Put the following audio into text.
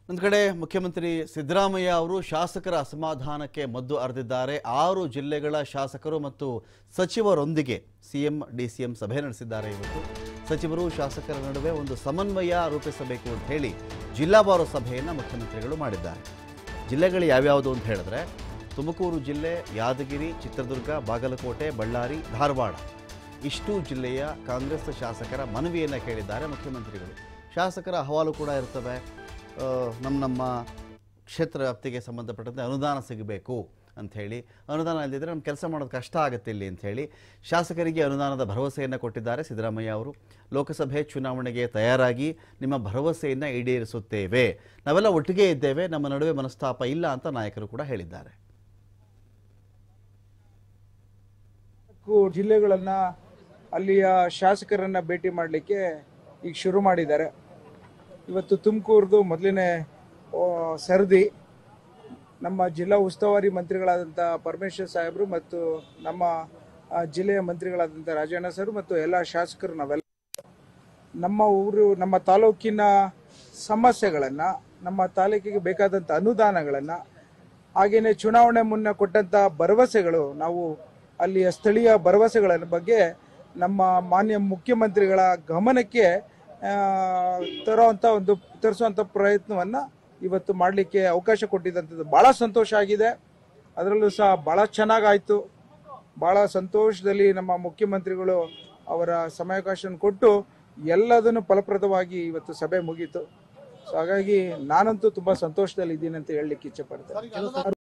ಒಂದು ಕಡೆ ಮುಖ್ಯಮಂತ್ರಿ ಸಿದ್ದರಾಮಯ್ಯ ಅವರು ಶಾಸಕರ ಅಸಮಾಧಾನಕ್ಕೆ ಮದ್ದು ಅರೆದಿದ್ದಾರೆ ಆರು ಜಿಲ್ಲೆಗಳ ಶಾಸಕರು ಮತ್ತು ಸಚಿವರೊಂದಿಗೆ ಸಿಎಂ ಡಿಸಿಎಂ ಸಭೆ ನಡೆಸಿದ್ದಾರೆ ಇವತ್ತು ಸಚಿವರು ಶಾಸಕರ ನಡುವೆ ಒಂದು ಸಮನ್ವಯ ರೂಪಿಸಬೇಕು ಅಂತ ಹೇಳಿ ಜಿಲ್ಲಾವಾರು ಸಭೆಯನ್ನು ಮುಖ್ಯಮಂತ್ರಿಗಳು ಮಾಡಿದ್ದಾರೆ ಜಿಲ್ಲೆಗಳು ಯಾವ್ಯಾವುದು ಅಂತ ಹೇಳಿದ್ರೆ ತುಮಕೂರು ಜಿಲ್ಲೆ ಯಾದಗಿರಿ ಚಿತ್ರದುರ್ಗ ಬಾಗಲಕೋಟೆ ಬಳ್ಳಾರಿ ಧಾರವಾಡ ಇಷ್ಟು ಜಿಲ್ಲೆಯ ಕಾಂಗ್ರೆಸ್ ಶಾಸಕರ ಮನವಿಯನ್ನು ಕೇಳಿದ್ದಾರೆ ಮುಖ್ಯಮಂತ್ರಿಗಳು ಶಾಸಕರ ಅಹವಾಲು ಕೂಡ ಇರ್ತವೆ ಆ, ನಮ್ಮ ನಮ್ಮ ಕ್ಷೇತ್ರ ವ್ಯಾಪ್ತಿಗೆ ಸಂಬಂಧಪಟ್ಟಂತೆ ಅನುದಾನ ಸಿಗಬೇಕು ಅಂಥೇಳಿ ಅನುದಾನ ಇಲ್ಲದಿದ್ದರೆ ನಮ್ಮ ಕೆಲಸ ಮಾಡೋದು ಕಷ್ಟ ಆಗುತ್ತೆ ಇಲ್ಲಿ ಅಂಥೇಳಿ ಶಾಸಕರಿಗೆ ಅನುದಾನದ ಭರವಸೆಯನ್ನು ಕೊಟ್ಟಿದ್ದಾರೆ ಸಿದ್ದರಾಮಯ್ಯ ಅವರು ಲೋಕಸಭೆ ಚುನಾವಣೆಗೆ ತಯಾರಾಗಿ ನಿಮ್ಮ ಭರವಸೆಯನ್ನು ಈಡೇರಿಸುತ್ತೇವೆ ನಾವೆಲ್ಲ ಒಟ್ಟಿಗೆ ಇದ್ದೇವೆ ನಮ್ಮ ನಡುವೆ ಮನಸ್ತಾಪ ಇಲ್ಲ ಅಂತ ನಾಯಕರು ಕೂಡ ಹೇಳಿದ್ದಾರೆ ನಾಲ್ಕು ಜಿಲ್ಲೆಗಳನ್ನ ಅಲ್ಲಿಯ ಶಾಸಕರನ್ನ ಭೇಟಿ ಮಾಡಲಿಕ್ಕೆ ಈಗ ಶುರು ಮಾಡಿದ್ದಾರೆ ಇವತ್ತು ತುಮಕೂರ್ದು ಮೊದಲನೇ ಸರದಿ ನಮ್ಮ ಜಿಲ್ಲಾ ಉಸ್ತುವಾರಿ ಮಂತ್ರಿಗಳಾದಂಥ ಪರಮೇಶ್ವರ್ ಸಾಹೇಬರು ಮತ್ತು ನಮ್ಮ ಆ, ಜಿಲ್ಲೆಯ ಮಂತ್ರಿಗಳಾದಂಥ ರಾಜಣ್ಣ ಸರ್ ಮತ್ತು ಎಲ್ಲ ಶಾಸಕರು ನಾವೆಲ್ಲ ನಮ್ಮ ಊರು ನಮ್ಮ ತಾಲೂಕಿನ ಸಮಸ್ಯೆಗಳನ್ನು ನಮ್ಮ ತಾಲೂಕಿಗೆ ಬೇಕಾದಂಥ ಅನುದಾನಗಳನ್ನು ಹಾಗೆಯೇ ಚುನಾವಣೆ ಮುನ್ನ ಕೊಟ್ಟಂಥ ಭರವಸೆಗಳು ನಾವು ಅಲ್ಲಿಯ ಸ್ಥಳೀಯ ಭರವಸೆಗಳ ಬಗ್ಗೆ ನಮ್ಮ ಮಾನ್ಯ ಮುಖ್ಯಮಂತ್ರಿಗಳ ಗಮನಕ್ಕೆ ಆ, ತರುವಂಥ ಒಂದು ತರಿಸುವಂಥ ಪ್ರಯತ್ನವನ್ನು ಇವತ್ತು ಮಾಡಲಿಕ್ಕೆ ಅವಕಾಶ ಕೊಟ್ಟಿದ್ದಂಥದ್ದು ಭಾಳ ಸಂತೋಷ ಆಗಿದೆ ಅದರಲ್ಲೂ ಸಹ ಭಾಳ ಚೆನ್ನಾಗಾಯಿತು ಭಾಳ ಸಂತೋಷದಲ್ಲಿ ನಮ್ಮ ಮುಖ್ಯಮಂತ್ರಿಗಳು ಅವರ ಸಮಯಾವಕಾಶ ಕೊಟ್ಟು ಎಲ್ಲದನ್ನು ಫಲಪ್ರದವಾಗಿ ಇವತ್ತು ಸಭೆ ಮುಗೀತು ಸೊ ಹಾಗಾಗಿ ನಾನಂತೂ ತುಂಬ ಸಂತೋಷದಲ್ಲಿ ಇದ್ದೀನಿ ಅಂತ ಹೇಳಲಿಕ್ಕೆ ಇಚ್ಛೆ ಪಡ್ತೇನೆ